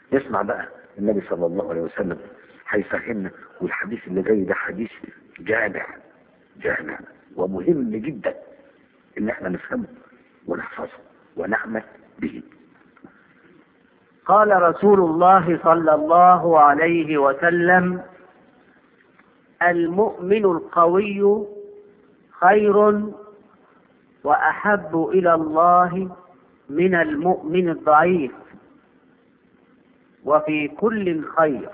نسمع بقى النبي صلى الله عليه وسلم هيفهمنا والحديث اللي جاي ده حديث جامع جامع ومهم جدا ان احنا نفهمه ونحفظه ونعمل به قال رسول الله صلى الله عليه وسلم المؤمن القوي خير واحب الى الله من المؤمن الضعيف وفي كل خير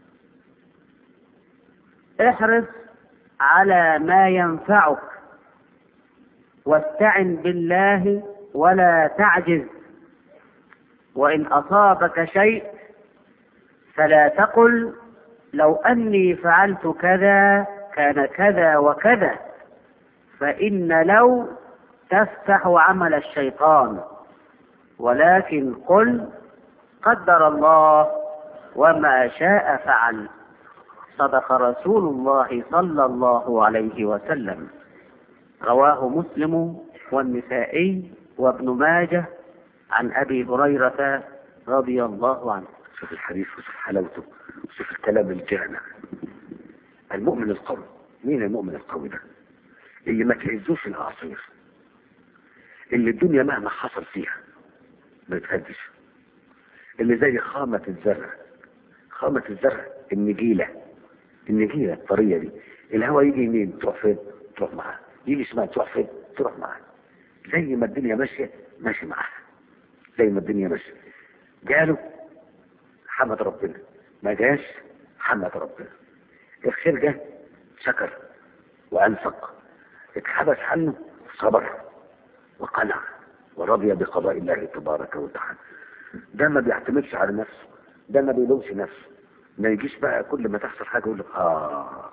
احرص على ما ينفعك واستعن بالله ولا تعجز وان اصابك شيء فلا تقل لو اني فعلت كذا كان كذا وكذا فان لو تفتح عمل الشيطان ولكن قل قدر الله وما شاء فعل صدق رسول الله صلى الله عليه وسلم رواه مسلم والنسائي وابن ماجه عن ابي هريره رضي الله عنه شوف الحديث وشوف حلاوته وشوف الكلام الجامع المؤمن القوي مين المؤمن القوي ده اللي ما تهزوش الاعاصير اللي الدنيا مهما حصل فيها ما يتهدش اللي زي خامة الزرع خامة الزرع النجيلة النجيلة الطرية دي الهواء يجي يمين تروح فين تروح معاه يجي شمال تروح فين تروح معاه زي ما الدنيا ماشية ماشي معاها زي ما الدنيا ماشية جاله حمد ربنا ما جاش حمد ربنا الخير جه شكر وأنفق اتحبس عنه صبر وقنع ورضي بقضاء الله تبارك وتعالى ده ما بيعتمدش على نفسه ده ما بيلومش نفسه ما يجيش بقى كل ما تحصل حاجه يقول لك اه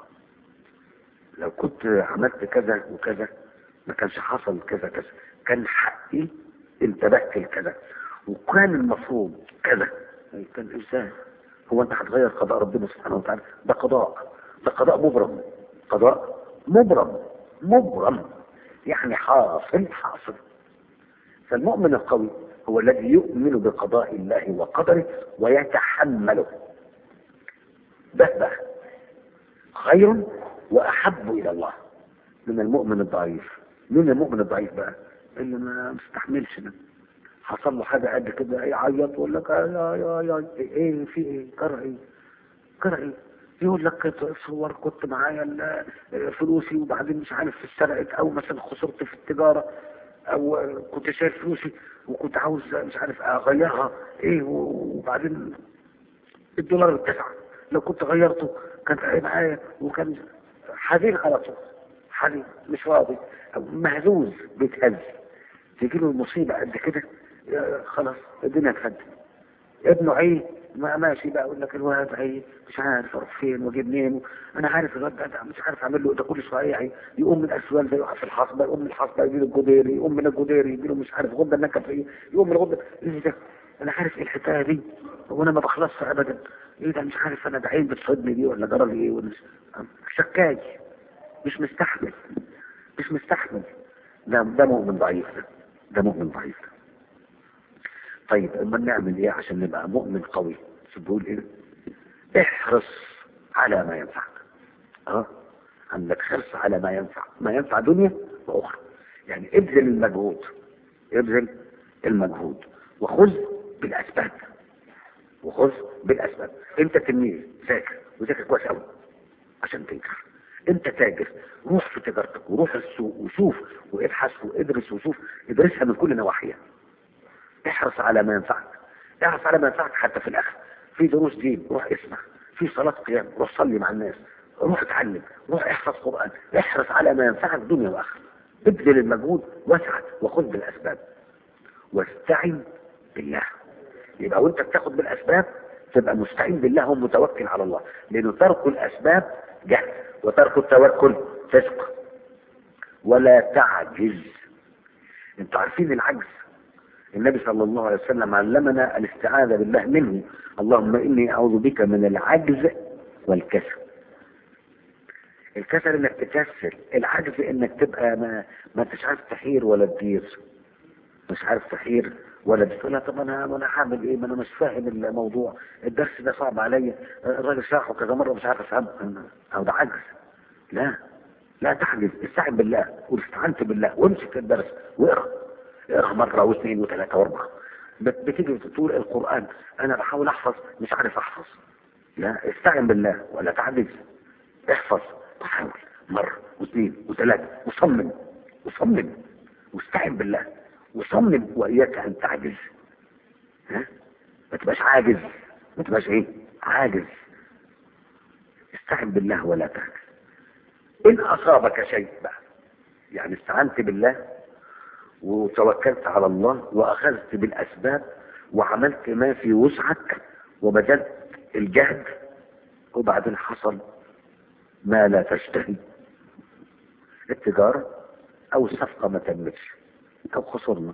لو كنت عملت كذا وكذا ما كانش حصل كذا كذا كان حقي انتبهت لكذا وكان المفروض كذا كان ازاي هو انت هتغير قضاء ربنا سبحانه وتعالى ده قضاء ده قضاء مبرم قضاء مبرم مبرم يعني حاصل حاصل فالمؤمن القوي هو الذي يؤمن بقضاء الله وقدره ويتحمله ده بقى خير واحب الى الله من المؤمن الضعيف مين المؤمن الضعيف بقى اللي ما مستحملش ده حصل له حاجه قد كده يعيط يقول لك يا يا يا ايه في ايه كره ايه كره ايه يقول لك صور كنت معايا ال- فلوسي وبعدين مش عارف اتسرقت او مثلا خسرت في التجاره او كنت شايل فلوسي وكنت عاوز مش عارف اغيرها ايه وبعدين الدولار اتسع لو كنت غيرته كان هيبقى معايا وكان حزين على طول حزين مش راضي مهزوز بيتهز تجي له المصيبه قد كده يا خلاص الدنيا اتهدت ابنه عيه ما ماشي بقى يقول لك الواد عيه مش عارف اروح فين واجيب منين انا عارف الواد ده ده مش عارف اعمل له ده كل شويه عيه يقوم من الاسوال ده يقع في الحصبه يقوم من الحصبه يجي له الجديري يقوم من الجديري يجي له مش عارف غده النكفيه يقوم من الغده ايه ده انا عارف ايه الحكايه دي وانا ما بخلصش ابدا ايه ده مش عارف انا ده عين بتصدني دي ولا جرى لي ايه ولا مش شكاي مش مستحمل مش مستحمل ده ده مؤمن ضعيف ده ده مؤمن ضعيف ده طيب اما نعمل ايه عشان نبقى مؤمن قوي شو بيقول ايه احرص على ما ينفعك اه عندك حرص على ما ينفع ما ينفع دنيا واخرى يعني ابذل المجهود ابذل المجهود وخذ بالاسباب وخذ بالاسباب انت تلميذ ذاكر وذاكر كويس قوي عشان تنجح انت تاجر روح في تجارتك وروح السوق وشوف وابحث وادرس وشوف ادرسها من كل نواحيها احرص على ما ينفعك احرص على ما ينفعك حتى في الاخر في دروس دين روح اسمع في صلاة قيام روح صلي مع الناس روح اتعلم روح احفظ قرآن احرص على ما ينفعك دنيا واخرة ابذل المجهود واسعد وخذ بالاسباب واستعن بالله يبقى وانت بتاخد بالاسباب تبقى مستعين بالله ومتوكل على الله لانه ترك الاسباب جهل وترك التوكل فسق ولا تعجز انتوا عارفين العجز النبي صلى الله عليه وسلم علمنا الاستعاذة بالله منه اللهم إني أعوذ بك من العجز والكسل الكسل انك تكسل العجز انك تبقى ما ما انتش عارف تحير ولا تدير مش عارف تحير ولا بتقول لها طب انا انا هعمل ايه ما انا مش فاهم الموضوع الدرس ده صعب عليا الراجل شرحه كذا مره مش عارف افهمه او ده عجز لا لا تعجز استعن بالله قول استعنت بالله وامسك الدرس واقرا اقرا مره واثنين وثلاثه واربعه بت- بتيجي تقول القران انا بحاول احفظ مش عارف احفظ لا استعن بالله ولا تعجز احفظ وحاول مرة واثنين وثلاثة وصمم وصمم واستعن بالله وصمم وإياك أن تعجز ها ما تبقاش عاجز ما تبقاش إيه عاجز استعن بالله ولا تعجز إن أصابك شيء بقى يعني استعنت بالله وتوكلت على الله وأخذت بالأسباب وعملت ما في وسعك وبذلت الجهد وبعدين حصل ما لا تشتهي التجارة أو الصفقة ما تمتش أو خسرنا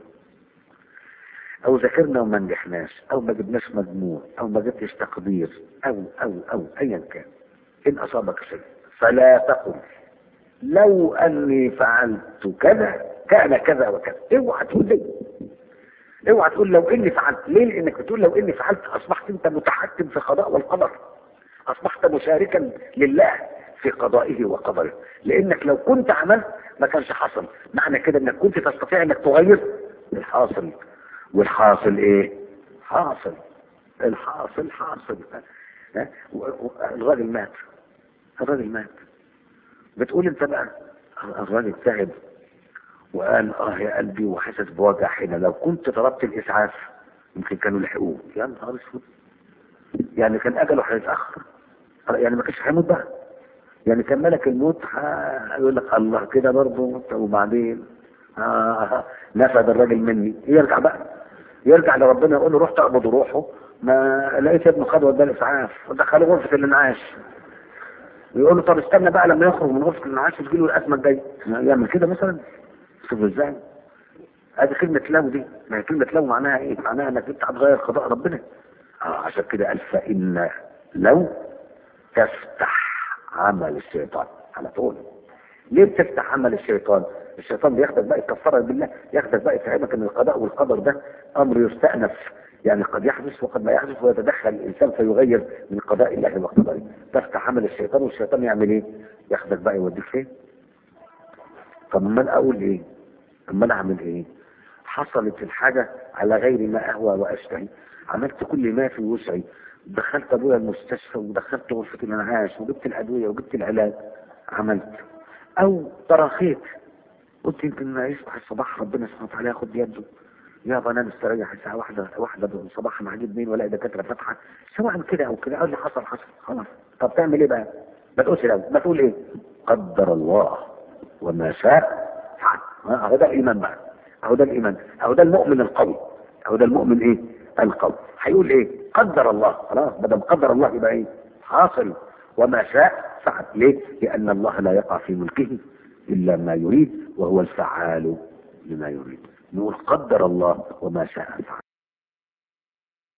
أو ذاكرنا وما نجحناش أو ما جبناش مجموع أو ما جبتش تقدير أو أو أو أيا كان إن أصابك شيء فلا تقل لو أني فعلت كذا كان كذا وكذا اوعى تقول لي اوعى تقول لو اني فعلت ليه لانك بتقول لو اني فعلت اصبحت انت متحكم في القضاء والقدر اصبحت مشاركا لله في قضائه وقدره لانك لو كنت عملت ما كانش حصل معنى كده انك كنت تستطيع انك تغير الحاصل والحاصل ايه حاصل الحاصل حاصل ها؟ و- و- الراجل مات الراجل مات بتقول انت بقى الراجل تعب وقال اه يا قلبي وحاسس بوجع هنا لو كنت طلبت الاسعاف يمكن كانوا لحقوه يا نهار اسود يعني كان اجله هيتاخر يعني ما كانش هيموت بقى يعني كان ملك الموت ح- يقول لك الله كده برضه طب وبعدين آه نفد الراجل مني يرجع بقى يرجع لربنا يقول له رحت اقبض روحه ما لقيت ابنه خد وداه الاسعاف ودخله غرفه الانعاش ويقول له طب استنى بقى لما يخرج من غرفه الانعاش وتجي له الازمه الجايه يعمل كده مثلا شوف ازاي ادي كلمة لو دي ما هي كلمة لو معناها ايه معناها انك انت هتغير قضاء ربنا اه عشان كده قال فإن لو تفتح عمل الشيطان على طول ليه بتفتح عمل الشيطان الشيطان بياخدك بقى يكفرك بالله ياخدك بقى يفهمك ان القضاء والقدر ده امر يستأنف يعني قد يحدث وقد لا يحدث ويتدخل الانسان فيغير من قضاء الله وقدره تفتح عمل الشيطان والشيطان يعمل ايه ياخدك بقى يوديك فين طب ما انا اقول ايه اما انا اعمل ايه حصلت الحاجة على غير ما اهوى واشتهي عملت كل ما في وسعي دخلت ابويا المستشفى ودخلت غرفة الانعاش وجبت الادوية وجبت العلاج عملت او تراخيت قلت يمكن يصبح الصباح ربنا سبحانه وتعالى ياخد بيده يابا انا مستريح الساعة واحدة واحدة الصباح ما هجيب مين ولا دكاترة فاتحة سواء كده او كده اقول لي حصل حصل خلاص طب تعمل ايه بقى؟ ما تقولش لا ما تقول ايه؟ قدر الله وما شاء فعل اهو ده الايمان بقى اهو ده الايمان اهو ده المؤمن القوي اهو ده المؤمن ايه القوي هيقول ايه قدر الله خلاص ما دام قدر الله يبقى ايه حاصل وما شاء فعل ليه لان الله لا يقع في ملكه الا ما يريد وهو الفعال لما يريد نقول قدر الله وما شاء فعل